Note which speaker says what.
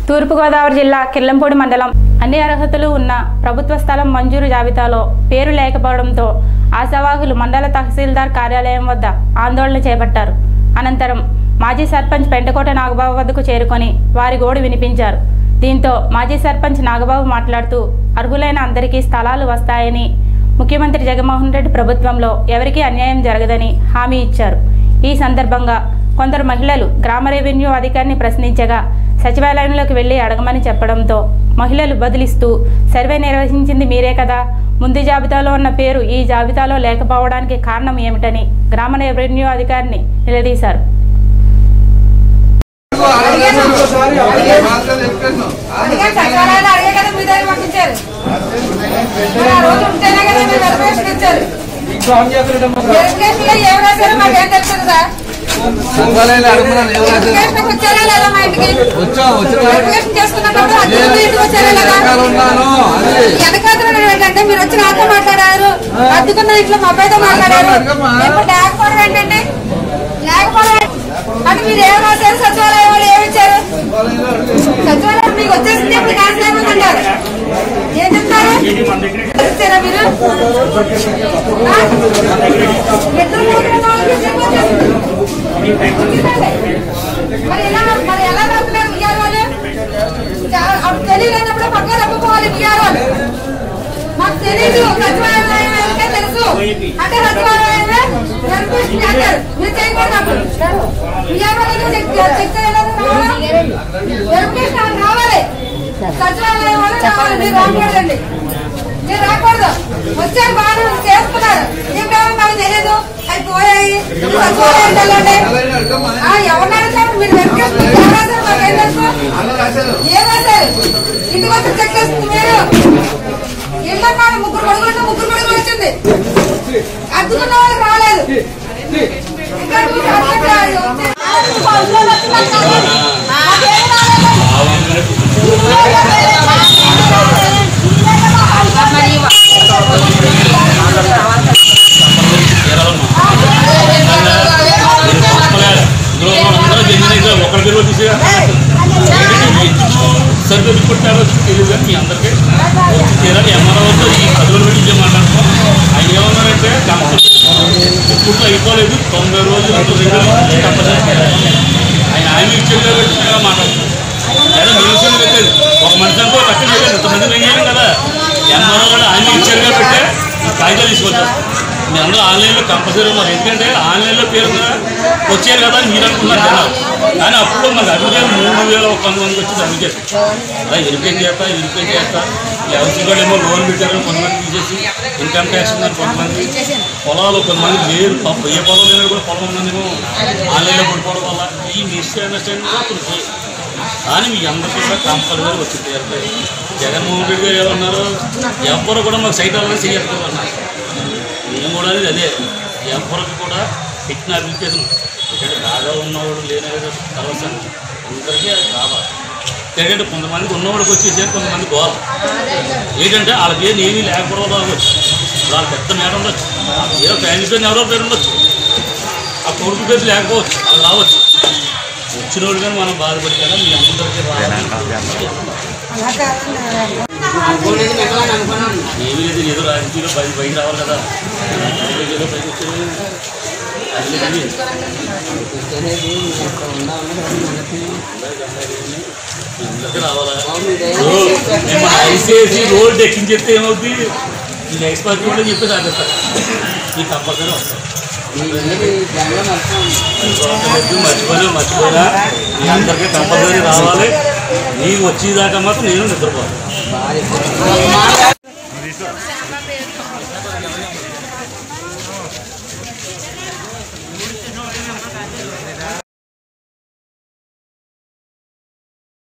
Speaker 1: తూర్పుగోదావరి జిల్లా కిర్లంపూడి మండలం అన్ని అర్హతలు ఉన్న ప్రభుత్వ స్థలం మంజూరు జాబితాలో పేరు లేకపోవడంతో ఆశావాహులు మండల తహసీల్దార్ కార్యాలయం వద్ద ఆందోళన చేపట్టారు అనంతరం మాజీ సర్పంచ్ పెంటకోట నాగబాబు వద్దకు చేరుకొని వారి గోడు వినిపించారు దీంతో మాజీ సర్పంచ్ నాగబాబు మాట్లాడుతూ అర్హులైన అందరికీ స్థలాలు వస్తాయని ముఖ్యమంత్రి జగన్మోహన్ రెడ్డి ప్రభుత్వంలో ఎవరికీ అన్యాయం జరగదని హామీ ఇచ్చారు ఈ సందర్భంగా కొందరు మహిళలు గ్రామ రెవెన్యూ అధికారిని ప్రశ్నించగా సచివాలయంలోకి వెళ్లి అడగమని చెప్పడంతో మహిళలు బదిలిస్తూ సర్వే నిర్వహించింది మీరే కదా ముందు జాబితాలో ఉన్న పేరు ఈ జాబితాలో లేకపోవడానికి కారణం ఏమిటని గ్రామ రెవెన్యూ అధికారిని నిలదీశారు
Speaker 2: అడిగా సచివాలయాలు అడిగే కదా మీ దగ్గర పంపించారు మరి ఆ రోజు ఉంటేనే కదా మీరు వెరిఫికేషన్ ఇచ్చారు వెరిఫికేషన్ లో ఏం రాశారో మాకేం తెలుస్తుంది సార్
Speaker 3: సచివాలయాలు అడుగుతున్నాను ఎవరు రాశారు?
Speaker 2: వెరిఫికేషన్ వచ్చారా లేదా మా ఇంటికి
Speaker 3: వచ్చా వచ్చిన
Speaker 2: వెరిఫికేషన్ చేసుకున్నప్పుడు అద్దెకు మీ ఇంటికి వచ్చారా లేదా
Speaker 3: వెనకాల ఉన్నాను అది
Speaker 2: వెనకాతలు ఏంటంటే మీరు వచ్చి నాతో మాట్లాడారు అద్దుకున్న ఇంట్లో మా అబ్బాయితో మాట్లాడారు ఇప్పుడు లేకపోవడం ఏంటంటే లేకపోవడం ఏంటి? అంటే మీరు ఏం రాశారు సచివాలయం వాళ్ళు ఏమి ఇచ్చారు సచివాలయం మీకు వచ్చేసింది ఇప్పుడు క్యాన్సిల్ అయిపోతుంటారు ఏం చెప్తారు ఇచ్చారా మీరు ఆ? ఇద్దరు ముగ్గురు నాలుగు ఇద్దరు వచ్చేసింది. మరి ఎలా మరి ఎలా రాస్తున్నారు ఇయ్యాలి వాళ్ళు చాలా- అప్పుడు తెలియలేనప్పుడు పక్కన తప్పుకోవాలి ఇయ్యాలి వాళ్ళు మాకు తెలీదు సచివాలయం అంటే తెలుసు అంటే సచివాలయమే వెరిఫికేషన్ చేస్తారు మీరు చేయకూడదు అప్పుడు ఇయ్యాలి చెక్ చెక్ చేయలేదు వెరిఫికేషన్ రావాలి సచివాలయం వాళ్ళు రావాలి మీరు రాకూడదండి మీరు రాకూడదు వచ్చారు బాగా చేసుకున్నారు ఏమేమో మాకు తెలియదు అవి పోయాయి సచివాలయం వెళ్ళండి ఆ, ఎవరిని అడుగుతారు మీరు వెరిఫికేషన్ ఎవరు రాశారు మాకేం తెలుసు
Speaker 3: అలా రాశారు
Speaker 2: ఏం రాశారు ఇంటికి వచ్చి చెక్ చేస్తుంది మీరు ఇళ్ళ కాదు ముగ్గురు కొడుకులు ముగ్గురు కొడుకులు వచ్చింది అద్దుకున్న వాళ్ళకి రాలేదు ఇంకా మీరు అర్థం కాదు. మాకేం రాలేదు.
Speaker 4: సర్వే రిపోర్ట్ తేవచ్చు తెలియదు కానీ మీ అందరికీ వచ్చి తీరాలి ఎంఆర్ఓతో ఈ పది రోజుల నుంచి మాట్లాడుతున్నాం ఆయన ఏమన్నారంటే ఇప్పుడు అయిపోలేదు తొంభై రోజులు రెండు రోజులు కంపల్సరీ ఆయన హామీ ఇచ్చేది కాబట్టి మేము మాట్లాడుతున్నాం లేదా మీ విషయం పెట్టేది ఒక మనిషి అనుకో తక్కువ చేయలేదు ఇంతమంది వెయ్యాలి కదా ఎంఆర్ఓ కూడా హామీ ఇచ్చారు కాబట్టి కాగితాలు తీసుకొచ్చారు మీ అందరూ ఆన్లైన్లో కంపల్సరీ ఉన్నారు ఎందుకంటే ఆన్లైన్లో పేరు ఉందా? వచ్చారు కదా అని మీరు అనుకున్నారు జనాలు కానీ అప్పుడు మాకు అభివృద్ధి మూడు వేల ఒక వంద మందికి వచ్చింది అందుకే అలా వెరిఫై చేస్తా వెరిఫై చేస్తా వ్యవసాయ వాళ్ళు ఏమో లోన్ పెట్టారు కొంతమంది తీసేసి ఇన్కమ్ ట్యాక్స్ ఉన్నారు కొంతమంది పొలాలు కొంతమంది లేరు పాపం ఏ పొలం లేని కూడా పొలం ఉన్నదేమో ఆన్లైన్లో పడిపోవడం వల్ల ఈ మిస్అండర్స్టాండింగ్ అప్పుడు కానీ మీ అందరికీ కూడా కంపల్సరీ వచ్చి తీరుతాయి జగన్మోహన్ రెడ్డి గారు ఏమన్నారు ఎవ్వరు కూడా మాకు సైట్ అవ్వాలని చేయట్లేదు అన్నారు మేము కూడా అనేది అదే ఎవరికి కూడా పెట్టిన అప్లికేషన్ ఇక్కడ బాగా ఉన్నవాడు లేనివాడు తర్వాత అందరికీ అది కావాలి ఎందుకంటే కొంతమందికి ఉన్నవాడికి వచ్చేసి కొంతమంది గోల ఏంటంటే వాళ్ళకి ఏం ఏమీ లేకపోవడం రావచ్చు వాళ్ళ పెద్ద మేడ ఉండొచ్చు ఏదో ఫ్యామిలీ పేరు ఎవరో పేరు ఉండొచ్చు ఆ కొడుకు పేరు లేకపోవచ్చు వాళ్ళు రావచ్చు వచ్చిన వాళ్ళు కానీ మనం బాధపడి కదా మీ అందరికీ రావాలి ఏమీ లేదు ఏదో రాజకీయంలో బయట బయట రావాలి కదా ఏదో పైకి వచ్చేది అది లేదు. అందరికీ రావాలా ఓ, మేము ఐసేసి రోడ్ ఎక్కించేస్తే ఏమవుతుంది ఈ ఎక్స్పర్ట్ కూడా చెప్పి సాధిస్తారు ఈ కంపల్సరీ వస్తాం మర్చిపోయినా మర్చిపోయినా మీ అందరికీ కంపల్సరీ రావాలి నీకు వచ్చేదాకా మాత్రం నేను నిద్రపోతాను